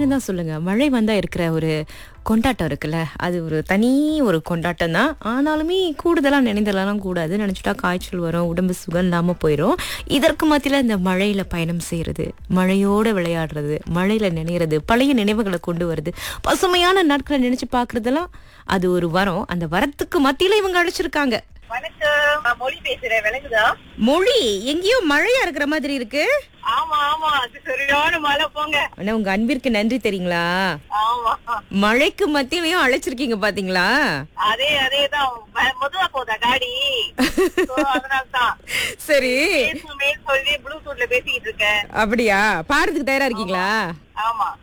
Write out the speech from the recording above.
தான் சொல்லுங்க மழை வந்தா இருக்கிற ஒரு கொண்டாட்டம் இருக்குல்ல அது ஒரு தனி ஒரு கொண்டாட்டம் தான் ஆனாலுமே கூடுதலா நினைந்தலாம் கூடாது நினைச்சிட்டா காய்ச்சல் வரும் உடம்பு சுகம் இல்லாம போயிடும் இதற்கு மத்தியில இந்த மழையில பயணம் செய்யறது மழையோட விளையாடுறது மழையில நினைறது பழைய நினைவுகளை கொண்டு வருது பசுமையான நாட்களை நினைச்சு பாக்குறதெல்லாம் அது ஒரு வரம் அந்த வரத்துக்கு மத்தியில இவங்க அழைச்சிருக்காங்க வணக்கம் நான் மொழி பேசுறேன் விளங்குதா மொழி எங்கேயோ மழையா இருக்கிற மாதிரி இருக்கு ஆமா ஆமா அது சரியான மழை போங்க ஆனா உங்க அன்பிற்கு நன்றி தெரியுங்களா ஆமா மழைக்கு மத்தியிலையும் அழைச்சிருக்கீங்க பாத்தீங்களா அதே அதேதான் ம- மெதுவா போதா காடி So, அதனாலதான் சரி பேசுமே சொல்லி ப்ளூடூத்ல பேசிக்கிட்டு இருக்கேன் அப்படியா பாடுறதுக்கு தயாரா இருக்கீங்களா ஆமா